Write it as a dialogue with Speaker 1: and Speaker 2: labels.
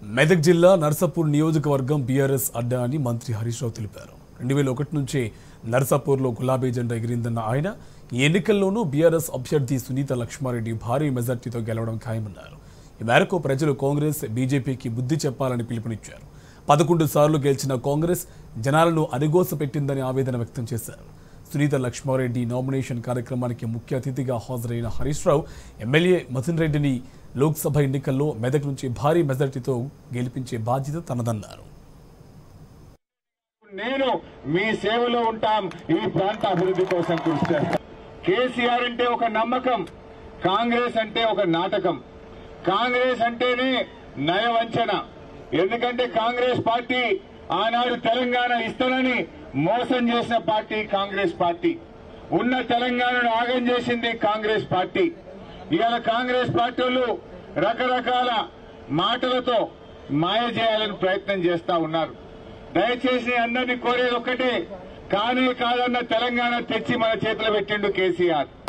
Speaker 1: మెదక్ జిల్లా నర్సాపూర్ నియోజకవర్గం బీఆర్ఎస్ అడ్డా అని మంత్రి హరీష్ రావు తెలిపారు రెండు వేల ఒకటి నుంచే నర్సాపూర్లో గులాబీ జెండా ఎగిరిందన్న ఆయన ఈ ఎన్నికల్లోనూ బీఆర్ఎస్ అభ్యర్థి సునీత లక్ష్మారెడ్డి భారీ మెజార్టీతో గెలవడం ఖాయమన్నారు ఈ మేరకు ప్రజలు కాంగ్రెస్ బీజేపీకి బుద్ధి చెప్పాలని పిలుపునిచ్చారు పదకొండు సార్లు గెలిచిన కాంగ్రెస్ జనాలను అరిగోస పెట్టిందని ఆవేదన వ్యక్తం చేశారు సునీత లక్ష్మారెడ్డి నామినేషన్ కార్యక్రమానికి ముఖ్య అతిథిగా హాజరైన హరీష్ రావు ఎమ్మెల్యే మథన్ రెడ్డిని లోక్సభ ఎన్నికల్లో మెదక్ నుంచి భారీ మెజార్టీతో గెలిపించే బాధ్యత తనదన్నారు
Speaker 2: నేను మీ సేవలో ఉంటాం ఈ ప్రాంత అభివృద్ధి కోసం కృషి చేస్తాం కేసీఆర్ అంటే ఒక నమ్మకం కాంగ్రెస్ అంటే ఒక నాటకం కాంగ్రెస్ అంటేనే నయవంచన ఎందుకంటే కాంగ్రెస్ పార్టీ ఆనాడు తెలంగాణ ఇస్తానని మోసం చేసిన పార్టీ కాంగ్రెస్ పార్టీ ఉన్న తెలంగాణను ఆగం చేసింది కాంగ్రెస్ పార్టీ ఇవాళ కాంగ్రెస్ పార్టీ వాళ్ళు రకరకాల మాటలతో మాయ చేయాలని ప్రయత్నం చేస్తా ఉన్నారు దయచేసి అందరినీ కోరేది ఒక్కటే కానే కాదన్న తెలంగాణ తెచ్చి మన చేతిలో పెట్టిండు కేసీఆర్